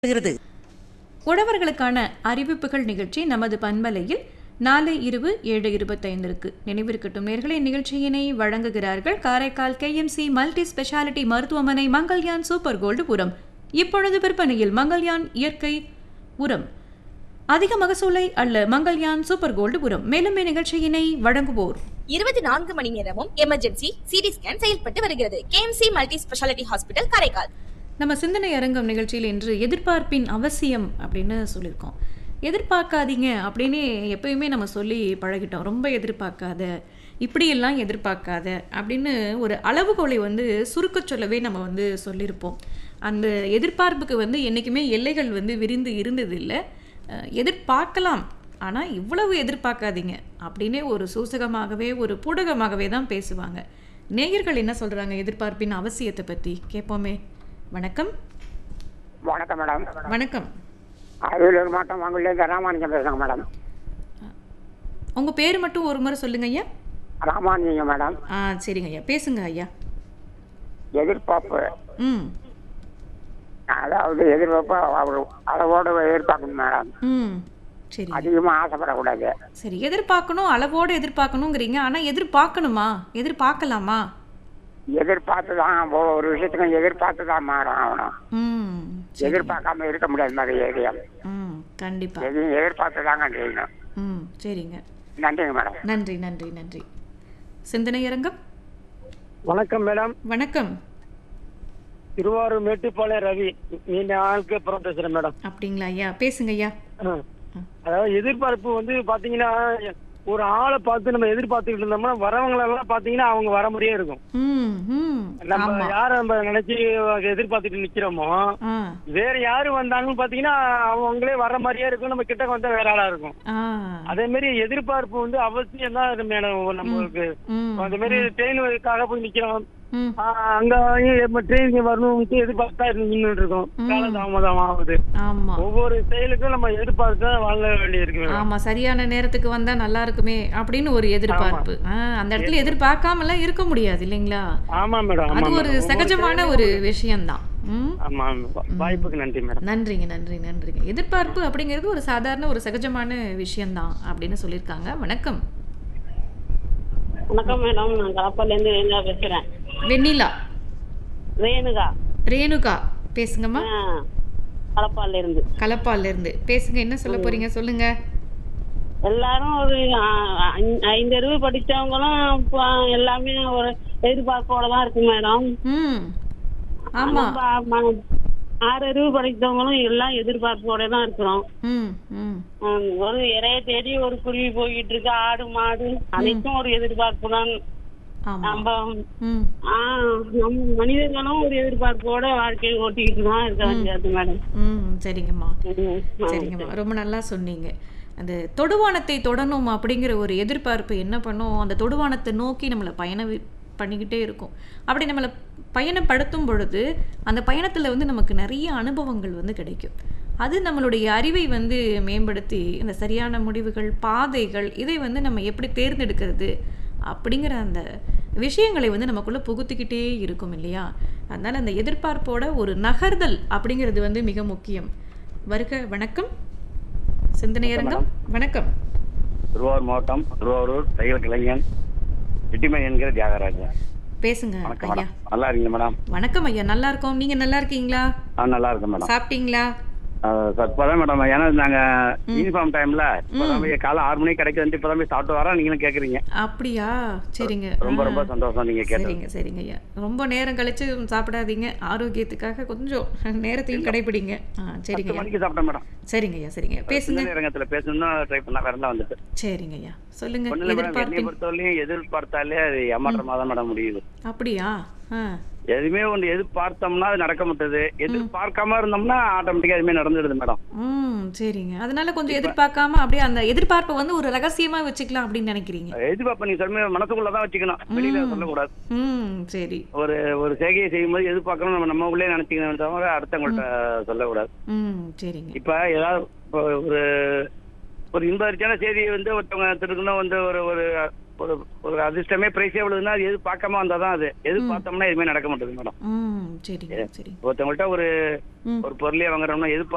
வருகிறது உழவர்களுக்கான அறிவிப்புகள் நிகழ்ச்சி நமது பண்பலையில் நாளை இரவு ஏழு இருபத்தைந்திற்கு நினைவிருக்கட்டும் நேர்களை நிகழ்ச்சியினை வழங்குகிறார்கள் காரைக்கால் கேஎம்சி மல்டி ஸ்பெஷாலிட்டி மருத்துவமனை மங்கல்யான் சூப்பர் கோல்டு உரம் இப்பொழுது விற்பனையில் மங்கல்யான் இயற்கை உரம் அதிக மகசூலை அல்ல மங்கல்யான் சூப்பர் கோல்டு உரம் மேலும் இந்நிகழ்ச்சியினை வழங்குவோர் இருபத்தி நான்கு மணி நேரமும் எமர்ஜென்சி சிடி ஸ்கேன் செயல்பட்டு வருகிறது KMC multi speciality hospital Karaikal நம்ம சிந்தனை அரங்கம் நிகழ்ச்சியில் இன்று எதிர்பார்ப்பின் அவசியம் அப்படின்னு சொல்லியிருக்கோம் எதிர்பார்க்காதீங்க அப்படின்னு எப்பயுமே நம்ம சொல்லி பழகிட்டோம் ரொம்ப எதிர்பார்க்காத இப்படியெல்லாம் எதிர்பார்க்காத அப்படின்னு ஒரு அளவுகோலை வந்து சுருக்கச் சொல்லவே நம்ம வந்து சொல்லியிருப்போம் அந்த எதிர்பார்ப்புக்கு வந்து என்றைக்குமே எல்லைகள் வந்து விரிந்து இருந்ததில்லை அஹ், எதிர்பார்க்கலாம் ஆனால் இவ்வளவு எதிர்பார்க்காதீங்க அப்படின்னே ஒரு சூசகமாகவே ஒரு பூடகமாகவே தான் பேசுவாங்க நேயர்கள் என்ன சொல்கிறாங்க எதிர்பார்ப்பின் அவசியத்தை பற்றி கேட்போமே வணக்கம் வணக்கம் மேடம் வணக்கம் அரியலூர் மாவட்டம் வாங்கலேருந்து ராமானுஜம் பேசுகிறேங்க மேடம் உங்கள் பேர் மட்டும் ஒரு முறை சொல்லுங்க ஐயா ராமானுஜங்க மேடம் ஆ சரிங்க ஐயா பேசுங்க ஐயா எதிர்பார்ப்பு ம் அதாவது எதிர்பார்ப்பு அவர் அளவோடு எதிர்பார்க்கணும் மேடம் ம் சரி அதிகமாக ஆசைப்படக்கூடாது சரி எதிர்பார்க்கணும் அளவோடு எதிர்பார்க்கணுங்கிறீங்க ஆனால் எதிர்பார்க்கணுமா எதிர்பார்க்கலாமா எதிர்பார்த்து தான் ஒரு விஷயத்துக்கும் எதிர்பார்த்து தான் மாறும் ஆகணும் ம் சரி. எதிர்பார்க்காம இருக்க முடியாது மாதிரி ஏரியா ம் கண்டிப்பாக எதையும் எதிர்பார்த்து தாங்க செய்யணும் ம் சரிங்க நன்றிங்க மேடம் நன்றி நன்றி நன்றி சிந்தனை அரங்கம் வணக்கம் மேடம் வணக்கம் திருவாரூர் மேட்டுப்பாளையம் ரவி நீண்ட நாளுக்கு அப்புறம் பேசுறேன் மேடம் அப்படிங்களா ஐயா பேசுங்க ஐயா ஆ. அதாவது எதிர்பார்ப்பு வந்து பாத்தீங்கன்னா ஒரு ஆளை பார்த்து நம்ம எதிர்பார்த்துக்கிட்டு இருந்தோம்னா வரவங்க எல்லாம் பாத்தீங்கன்னா அவங்க வர மாதிரியே இருக்கும் ம் ம் நம்ம ஆமா யார நம்ம நினைச்சு எதிர்பார்த்துட்டு நிக்கிறோமோ ஆ வேற யாரு வந்தாங்கன்னு பாத்தீங்கன்னா அவங்களே வர மாதிரியே இருக்கும் நம்ம கிட்ட வந்தா வேற ஆளா இருக்கும் ஆ அதே மாதிரி எதிர்பார்ப்பு வந்து அவசியம் தான் மேடம் நம்மளுக்கு ம் அந்த மாதிரி ட்ரெயினுக்காக போய் நிக்கிறோம் ம் ஆ, அங்க ட்ரெயின் வரணும்னு எதிர்பார்த்தா நின்று இருக்கோம் கால தாமதம் ஆகுது ஆமா ஒவ்வொரு செயலுக்கும் நம்ம எதிர்பார்த்து தான் வாழ வேண்டியிருக்கு மேடம். ஆமா சரியான நேரத்துக்கு வந்தா நல்லா இருக்குமே அப்படின்னு ஒரு எதிர்பார்ப்பு ஆ, அந்த இடத்துல எதிர்பார்க்காமலாம் இருக்க முடியாது இல்லைங்களா ஆமா மேடம் அது ஆமா ஒரு மேடம். சகஜமான ஒரு விஷயம்தான் ம் ஆமா ஆமா. வாய்ப்புக்கு நன்றி மேடம் நன்றிங்க நன்றி நன்றிங்க எதிர்பார்ப்பு அப்படிங்கிறது ஒரு சாதாரண ஒரு சகஜமான விஷயம்தான் அப்படின்னு சொல்லியிருக்காங்க வணக்கம் வணக்கம் மேடம் நான் கலப்பாலேருந்து ரேணுகா பேசுறேன் வெண்ணிலா ரேணுகா ரேணுகா பேசுங்கம்மா ஆ, கலப்பால இருந்து கலப்பால இருந்து பேசுங்க என்ன சொல்ல போறீங்க சொல்லுங்க எல்லாரும் ஒரு ஆ, ஐ- ஐந்து அறிவு படிச்சவங்களும் இப்போ எல்லாமே ஒரு எதிர்பார்ப்போட தான் இருக்கு மேடம் ம் ஆமா நம்ம ம- ஆறு அறிவு படித்தவங்களும் எல்லாம் எதிர்பார்ப்போட தான் இருக்கிறோம் ம் ம் ம், ஒரு இறைய தேடி ஒரு குருவி போய்கிட்டு இருக்கு ஆடு மாடு அனைத்தும் ஒரு எதிர்பார்ப்பு தான் ஆமா நம்ம ம் ஆ, நம்ம மனிதர்களும் ஒரு எதிர்பார்ப்போட வாழ்க்கையை ஓட்டிக்கிட்டு தான் இருக்க வேண்டியது மேடம் ம் சரிங்கம்மா ம், ஆ. சரிங்கம்மா ரொம்ப நல்லா சொன்னீங்க அந்த தொடுவானத்தை தொடணும் அப்படிங்கிற ஒரு எதிர்பார்ப்பு என்ன பண்ணும் அந்த தொடுவானத்தை நோக்கி நம்மளை பயண வி- பண்ணிக்கிட்டே இருக்கும் அப்படி நம்மளை பயணப்படுத்தும் பொழுது அந்த பயணத்தில் வந்து நமக்கு நிறைய அனுபவங்கள் வந்து கிடைக்கும் அது நம்மளுடைய அறிவை வந்து மேம்படுத்தி இந்த சரியான முடிவுகள் பாதைகள் இதை வந்து நம்ம எப்படி தேர்ந்தெடுக்கிறது அப்படிங்கிற அந்த விஷயங்களை வந்து நமக்குள்ளே புகுத்திக்கிட்டே இருக்கும் இல்லையா அதனால் அந்த எதிர்பார்ப்போட ஒரு நகர்தல் அப்படிங்கிறது வந்து மிக முக்கியம் வருக வணக்கம் சிந்தனையரங்கம் வணக்கம் திருவாரூர் மாவட்டம் திருவாரூர் தையல் கலைஞன் வெட்டிமணி என்கிற தியாகராஜன் பேசுங்க வணக்கம் ஐயா மேடம் நல்லா இருக்கீங்க மேடம் வணக்கம் ஐயா நல்லா இருக்கோம் நீங்க நல்லா இருக்கீங்களா ஆ நல்லா இருக்கேன் மேடம் சாப்பிட்டீங்களா சார் இப்போதான் மேடம் ஏன்னா நாங்க யூனிஃபார்ம் டைம்ல இப்போதான் போய் காலை ஆறு மணிக்கு கடைக்கு வந்து இப்போதான் போய் சாப்பிட்டு வரோம் நீங்களும் கேக்குறீங்க அப்படியா சரிங்க ரொம்ப ஆ. ரொம்ப சந்தோஷம் நீங்க கேட்டது சரிங்க சரிங்க ஐயா ரொம்ப நேரம் கழிச்சு சாப்பிடாதீங்க ஆரோக்கியத்துக்காக கொஞ்சம் நேரத்தையும் கடைபிடிங்க ஆ சரிங்க பத்து ஐயா மணிக்கு சாப்பிட்டேன் மேடம் சரிங்க ஐயா சரிங்க ஐயா. பேசுங்க சிந்தனை அரங்கத்துல பேசணும்னு ட்ரை பண்ண வேற வந்துட்டு சரிங்க ஐயா சொல்லுங்க ஒண்ணு மேடம் என்னை எதிர்பார்ப்பின் பொறுத்தவரையிலும் எதிர்பார்த்தாலே அது ஏமாற்றமா தான் மேடம் முடியுது அப்படியா ஆ எதுவுமே ஒன்று எதிர்பார்த்தோம்னா அது நடக்க மாட்டேது எதிர்பார்க்காம இருந்தோம்னா ஆட்டோமேட்டிக்கா எதுவுமே நடந்துடுது மேடம் ம் சரிங்க அதனால கொஞ்சம் எதிர்பார்க்காம அப்படியே அந்த எதிர்பார்ப்பை வந்து ஒரு ரகசியமா வச்சுக்கலாம் அப்படின்னு நினைக்கிறீங்க எதிர்பார்ப்பு நீங்க சொல்லுங்க மனசுக்குள்ளதான் வச்சுக்கணும் வெளியில சொல்லக்கூடாது ம் சரி ஒரு ஒரு செய்கையை செய்யும்போது எதிர்பார்க்கணும் நம்ம நம்ம உள்ளே நினைச்சுக்கணும் தவிர அடுத்தவங்கள்ட்ட சொல்லக்கூடாது ம் சரிங்க இப்ப ஏதாவது இப்போ ஒரு ஒரு இன்பரிச்சான செய்தியை வந்து ஒருத்தவங்க திருக்கணும் வந்து ஒரு ஒரு ஒரு ஒரு அதிர்ஷ்டமே பிரைஸே விழுதுன்னா அது எது பார்க்காம வந்தாதான் அது எது பார்த்தோம்னா எதுவுமே நடக்க மாட்டேங்குது மேடம் ம் சரிங்க சரி ஒருத்தவங்கள்ட்ட ஒரு ம் ஒரு பொருளே வாங்குறோம்னா எது